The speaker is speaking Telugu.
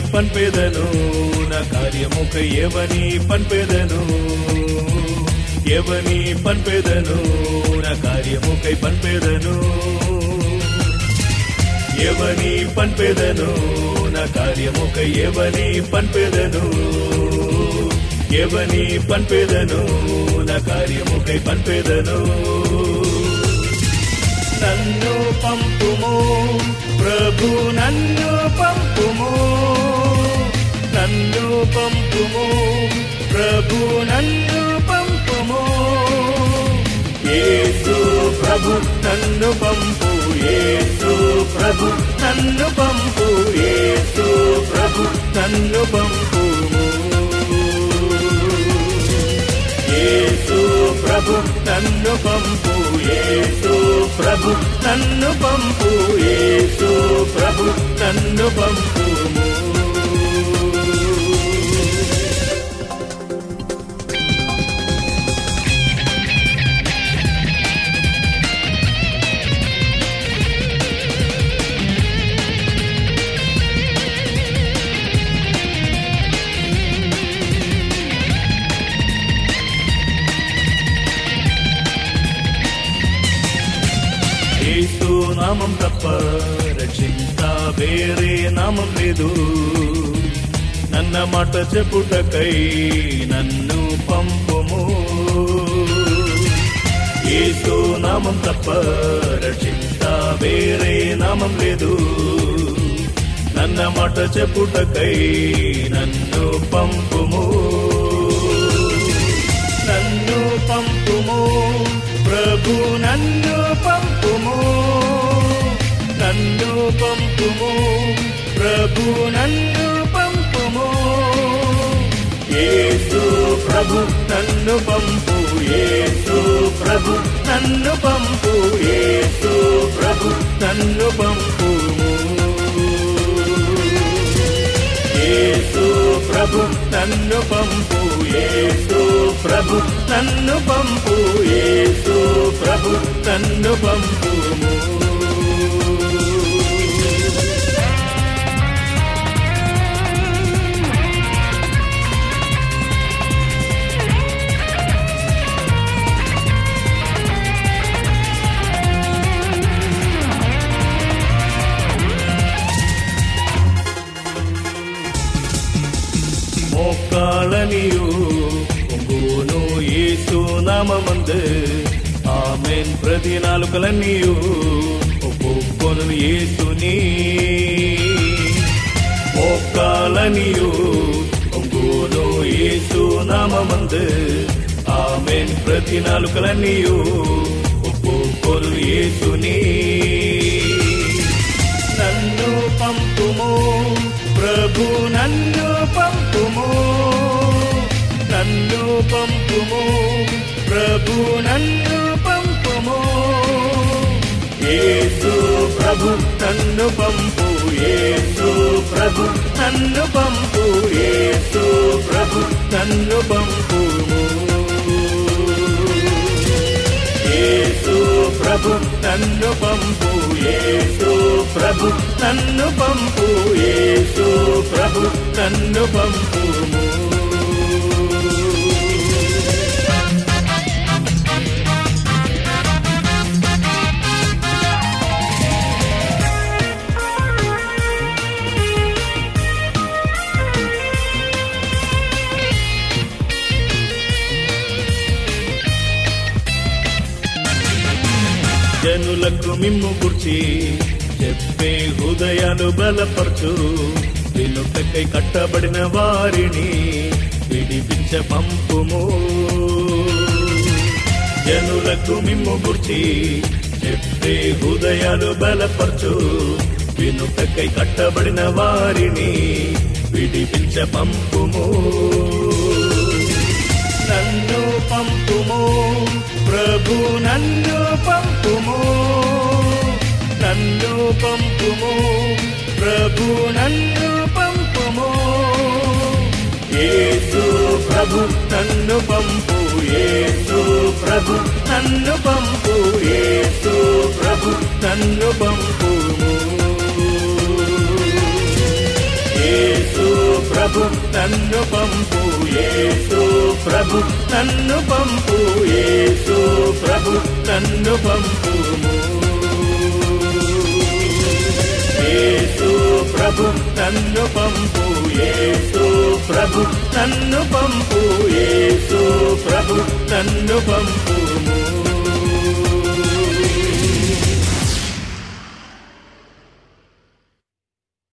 పన్పెదను నా కార్యముకై ఎవని పన్పెదను ఎవని పన్పెదను నా కార్యముకై పన్పెదను ఎవని పన్పెదను నా కార్యముకై ఎవని పన్పెదను ఎవని పన్పెదను నా కార్యముకై పన్పెదను నన్ను పంపుము ప్రభు నన్ను పంపుము నన్ను పంపుము ప్రభు నన్ను పంపుము యేసు ప్రభు నన్ను పంపు యేసు ప్రభు నన్ను పంపు యేసు ప్రభు నన్ను పంపుము యేసు ప్రభు నన్ను పంపు యేసు ప్రభు నన్ను పంపు యేసు ప్రభు నన్ను పంపుము యేసు నామం తప్ప రక్షింత వేరే నామం లేదు నన్న మాట చెప్పుటకై నన్ను పంపుము యేసు నామం తప్ప రక్షింత వేరే నామం లేదు నన్న మాట చెప్పుటకై నన్ను పంపుము నన్ను పంపుము ప్రభు నన్ను పంపుము నన్ను పంపుము ప్రభు నన్ను పంపుము యేసు ప్రభు నన్ను పంపు యేసు ప్రభు నన్ను పంపు యేసు ప్రభు నన్ను పంపుము యేసు ప్రభు నన్ను పంపు యేసు ప్రభు నన్ను పంపు యేసు ప్రభు నన్ను పంపుము மோக்காளனியோ உங்கோனோ ஏசு நாமமந்து ఆమెన్ ప్రతి నాలుకలన్నీయు ఒప్పుకొను యేసుని మోకాలనియు ఒంగోను యేసు నామమందు ఆమెన్ ప్రతి నాలుకలన్నీయు ఒప్పుకొను యేసుని నన్ను పంపుము ప్రభు నన్ను పంపుము నన్ను పంపుము ప్రభు నన్ను పంపుము యేసు ప్రభు నన్ను పంపు యేసు ప్రభు నన్ను పంపు యేసు ప్రభు నన్ను పంపుము యేసు ప్రభు నన్ను పంపు యేసు ప్రభు నన్ను పంపు యేసు ప్రభు నన్ను పంపుము జనులకు మిమ్ము గుర్చి చెప్పే హృదయాలు బలపరచు వెనుకకై కట్టబడిన వారిని విడిపించ పంపుము జనులకు మిమ్ము గుర్చి చెప్పే హృదయాలు బలపరచు వెనుకకై కట్టబడిన వారిని విడిపించ పంపుము నన్ను పంపుము ప్రభు నన్ను పంపుము నన్ను పంపుము ప్రభు నన్ను పంపుము యేసు ప్రభు నన్ను పంపు యేసు ప్రభు నన్ను పంపు యేసు ప్రభు నన్ను పంపుము యేసు ప్రభు నన్ను పంపు యేసు ప్రభు నన్ను పంపు యేసు ప్రభు నన్ను పంపుము యేసు ప్రభు నన్ను పంపు యేసు ప్రభు నన్ను పంపు యేసు ప్రభు నన్ను పంపుము